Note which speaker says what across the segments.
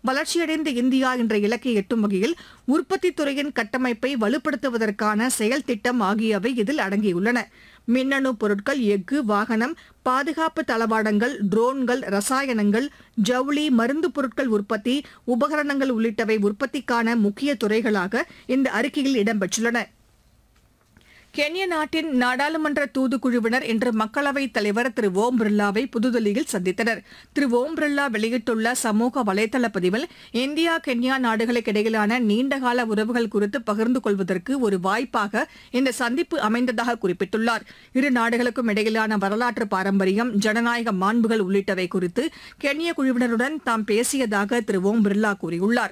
Speaker 1: வளர்ச்சியடைந்த இந்தியா என்ற இலக்கை எட்டும் வகையில் உற்பத்தி துறையின் கட்டமைப்பை வலுப்படுத்துவதற்கான செயல் திட்டம் ஆகியவை இதில் அடங்கியுள்ளன மின்னணு பொருட்கள் எஃகு வாகனம் பாதுகாப்பு தளவாடங்கள் ட்ரோன்கள் ரசாயனங்கள் ஜவுளி மருந்து பொருட்கள் உற்பத்தி உபகரணங்கள் உள்ளிட்டவை உற்பத்திக்கான முக்கிய துறைகளாக இந்த அறிக்கையில் இடம்பெற்றுள்ளன கென்யா நாட்டின் நாடாளுமன்ற தூதுக்குழுவினர் இன்று மக்களவைத் தலைவர் திரு ஓம் பிர்லாவை புதுதில்லியில் சந்தித்தனர் திரு ஓம் பிர்லா வெளியிட்டுள்ள சமூக வலைதள பதிவில் இந்தியா கென்யா நாடுகளுக்கு இடையிலான நீண்டகால உறவுகள் குறித்து பகிர்ந்து கொள்வதற்கு ஒரு வாய்ப்பாக இந்த சந்திப்பு அமைந்ததாக குறிப்பிட்டுள்ளார் இரு நாடுகளுக்கும் இடையிலான வரலாற்று பாரம்பரியம் ஜனநாயக மாண்புகள் உள்ளிட்டவை குறித்து கென்ய குழுவினருடன் தாம் பேசியதாக திரு ஓம் பிர்லா கூறியுள்ளார்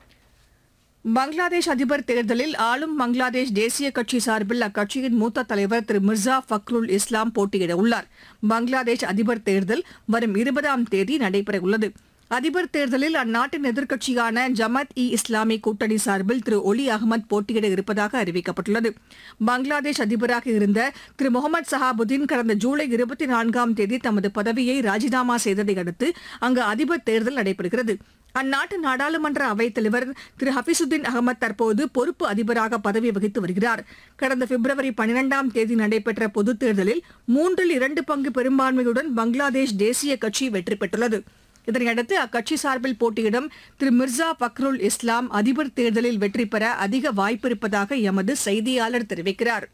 Speaker 1: பங்களாதேஷ் அதிபர் தேர்தலில் ஆளும் பங்களாதேஷ் தேசிய கட்சி சார்பில் அக்கட்சியின் மூத்த தலைவர் திரு மிர்சா ஃபக்ருல் இஸ்லாம் போட்டியிட உள்ளார் பங்களாதேஷ் அதிபர் தேர்தல் வரும் இருபதாம் தேதி நடைபெறவுள்ளது அதிபர் தேர்தலில் அந்நாட்டின் எதிர்க்கட்சியான ஜமாத் இ இஸ்லாமி கூட்டணி சார்பில் திரு ஒலி அகமது போட்டியிட இருப்பதாக அறிவிக்கப்பட்டுள்ளது பங்களாதேஷ் அதிபராக இருந்த திரு முகமது சஹாபுதீன் கடந்த ஜூலை இருபத்தி நான்காம் தேதி தமது பதவியை ராஜினாமா செய்ததை அடுத்து அங்கு அதிபர் தேர்தல் நடைபெறுகிறது அந்நாட்டு நாடாளுமன்ற அவைத் தலைவர் திரு ஹபிசுddin அகமது தற்போது பொறுப்பு அதிபராக பதவி வகித்து வருகிறார் கடந்த பிப்ரவரி பனிரெண்டாம் தேதி நடைபெற்ற பொதுத் தேர்தலில் மூன்றில் இரண்டு பங்கு பெரும்பான்மையுடன் பங்களாதேஷ் தேசிய கட்சி வெற்றி பெற்றுள்ளது இதனையடுத்து அக்கட்சி சார்பில் போட்டியிடும் திரு மிர்சா ஃபக்ருல் இஸ்லாம் அதிபர் தேர்தலில் வெற்றி பெற அதிக வாய்ப்பிருப்பதாக எமது செய்தியாளர் தெரிவிக்கிறார்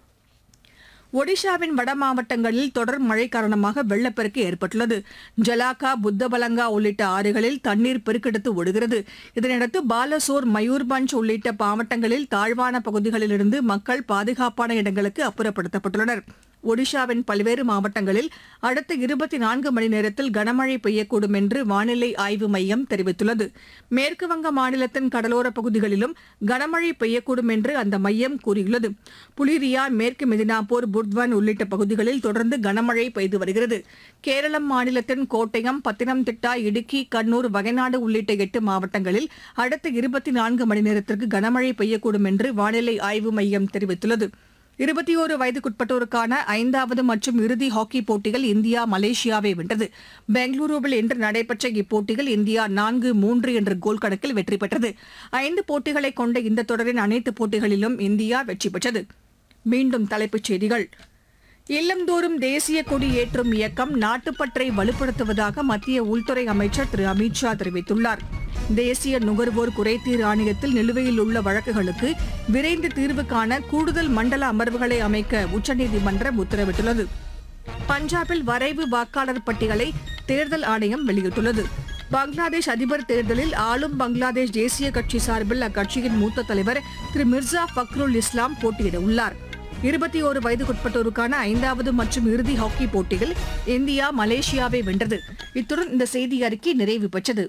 Speaker 1: ஒடிஷாவின் வட மாவட்டங்களில் தொடர் மழை காரணமாக வெள்ளப்பெருக்கு ஏற்பட்டுள்ளது ஜலாக்கா புத்தபலங்கா உள்ளிட்ட ஆறுகளில் தண்ணீர் பெருக்கெடுத்து ஓடுகிறது இதனையடுத்து பாலசோர் மயூர்பஞ்ச் உள்ளிட்ட மாவட்டங்களில் தாழ்வான பகுதிகளிலிருந்து மக்கள் பாதுகாப்பான இடங்களுக்கு அப்புறப்படுத்தப்பட்டுள்ளனர் ஒடிஷாவின் பல்வேறு மாவட்டங்களில் அடுத்த இருபத்தி நான்கு மணி நேரத்தில் கனமழை பெய்யக்கூடும் என்று வானிலை ஆய்வு மையம் தெரிவித்துள்ளது மேற்குவங்க மாநிலத்தின் கடலோர பகுதிகளிலும் கனமழை பெய்யக்கூடும் என்று அந்த மையம் கூறியுள்ளது புலிரியா மேற்கு மெதினாப்பூர் புர்த்வன் உள்ளிட்ட பகுதிகளில் தொடர்ந்து கனமழை பெய்து வருகிறது கேரளம் மாநிலத்தின் கோட்டயம் பத்தினம்திட்டா இடுக்கி கண்ணூர் வயநாடு உள்ளிட்ட எட்டு மாவட்டங்களில் அடுத்த இருபத்தி நான்கு மணி நேரத்திற்கு கனமழை பெய்யக்கூடும் என்று வானிலை ஆய்வு மையம் தெரிவித்துள்ளது இருபத்தி ஓரு வயதுக்குட்பட்டோருக்கான ஐந்தாவது மற்றும் இறுதி ஹாக்கி போட்டியில் இந்தியா மலேசியாவை வென்றது பெங்களூருவில் இன்று நடைபெற்ற இப்போட்டியில் இந்தியா நான்கு மூன்று என்ற கோல் கணக்கில் வெற்றி பெற்றது ஐந்து போட்டிகளை கொண்ட இந்த தொடரின் அனைத்து போட்டிகளிலும் இந்தியா வெற்றி பெற்றது மீண்டும் தலைப்புச் செய்திகள் இல்லந்தோறும் தேசிய கொடி ஏற்றும் இயக்கம் நாட்டுப்பற்றை வலுப்படுத்துவதாக மத்திய உள்துறை அமைச்சர் திரு அமித் ஷா தெரிவித்துள்ளார் தேசிய நுகர்வோர் குறைதீர் ஆணையத்தில் நிலுவையில் உள்ள வழக்குகளுக்கு விரைந்து தீர்வு காண கூடுதல் மண்டல அமர்வுகளை அமைக்க உச்சநீதிமன்றம் உத்தரவிட்டுள்ளது பஞ்சாபில் வரைவு வாக்காளர் பட்டியலை தேர்தல் ஆணையம் வெளியிட்டுள்ளது பங்களாதேஷ் அதிபர் தேர்தலில் ஆளும் பங்களாதேஷ் தேசிய கட்சி சார்பில் அக்கட்சியின் மூத்த தலைவர் திரு மிர்சா ஃபக்ருல் இஸ்லாம் போட்டியிட உள்ளார் இருபத்தி ஓரு வயதுக்குட்பட்டோருக்கான ஐந்தாவது மற்றும் இறுதி ஹாக்கி போட்டியில் இந்தியா மலேசியாவை வென்றது இத்துடன் இந்த செய்தி அறிக்கை நிறைவு பெற்றது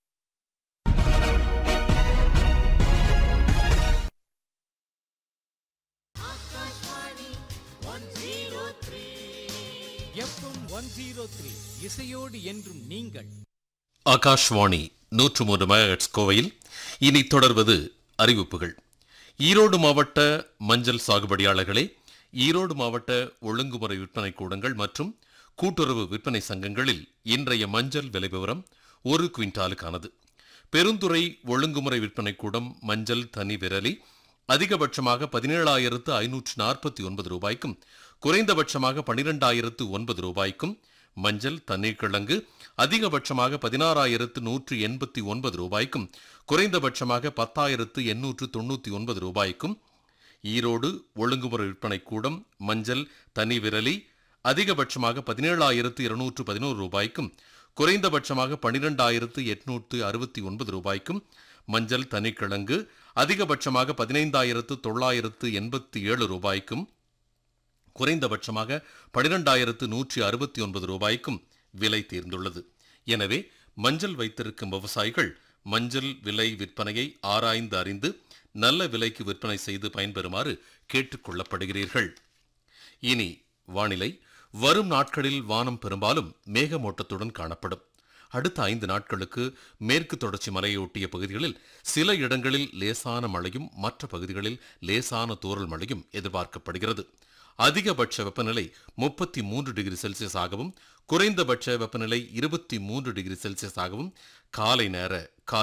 Speaker 2: எஃப்எம் ஒன் ஜீரோ த்ரீ இசையோடு என்றும் நீங்கள்
Speaker 3: ஆகாஷ்வாணி நூற்று மூன்று மெகாஹெட்ஸ் கோவையில் இனி தொடர்வது அறிவிப்புகள் ஈரோடு மாவட்ட மஞ்சள் சாகுபடியாளர்களே ஈரோடு மாவட்ட ஒழுங்குமுறை விற்பனை கூடங்கள் மற்றும் கூட்டுறவு விற்பனை சங்கங்களில் இன்றைய மஞ்சள் விலை விவரம் ஒரு குவிண்டாலுக்கானது பெருந்துறை ஒழுங்குமுறை விற்பனை கூடம் மஞ்சள் தனி விரலி அதிகபட்சமாக பதினேழாயிரத்து ஐநூற்று நாற்பத்தி ஒன்பது ரூபாய்க்கும் குறைந்தபட்சமாக பனிரெண்டாயிரத்து ஒன்பது ரூபாய்க்கும் மஞ்சள் தண்ணீர்கிழங்கு அதிகபட்சமாக பதினாறாயிரத்து நூற்று எண்பத்தி ஒன்பது ரூபாய்க்கும் குறைந்தபட்சமாக பத்தாயிரத்து எண்ணூற்று தொண்ணூற்றி ஒன்பது ரூபாய்க்கும் ஈரோடு ஒழுங்குமுறை விற்பனை கூடம் மஞ்சள் தனி விரலி அதிகபட்சமாக பதினேழாயிரத்து இருநூற்று பதினோரு ரூபாய்க்கும் குறைந்தபட்சமாக பனிரெண்டாயிரத்து எட்நூற்று அறுபத்தி ஒன்பது ரூபாய்க்கும் மஞ்சள் தனிக்கிழங்கு அதிகபட்சமாக பதினைந்தாயிரத்து தொள்ளாயிரத்து எண்பத்தி ஏழு ரூபாய்க்கும் குறைந்தபட்சமாக பனிரெண்டாயிரத்து நூற்றி அறுபத்தி ஒன்பது ரூபாய்க்கும் விலை தீர்ந்துள்ளது எனவே மஞ்சள் வைத்திருக்கும் விவசாயிகள் மஞ்சள் விலை விற்பனையை ஆராய்ந்து அறிந்து நல்ல விலைக்கு விற்பனை செய்து பயன்பெறுமாறு கேட்டுக்கொள்ளப்படுகிறீர்கள் இனி வானிலை வரும் நாட்களில் வானம் பெரும்பாலும் மேகமூட்டத்துடன் காணப்படும் அடுத்த ஐந்து நாட்களுக்கு மேற்கு தொடர்ச்சி மலையொட்டிய பகுதிகளில் சில இடங்களில் லேசான மழையும் மற்ற பகுதிகளில் லேசான தூறல் மழையும் எதிர்பார்க்கப்படுகிறது அதிகபட்ச வெப்பநிலை முப்பத்தி மூன்று டிகிரி செல்சியஸ் ஆகவும் குறைந்தபட்ச வெப்பநிலை இருபத்தி மூன்று டிகிரி செல்சியஸ் ஆகவும் காலை நேர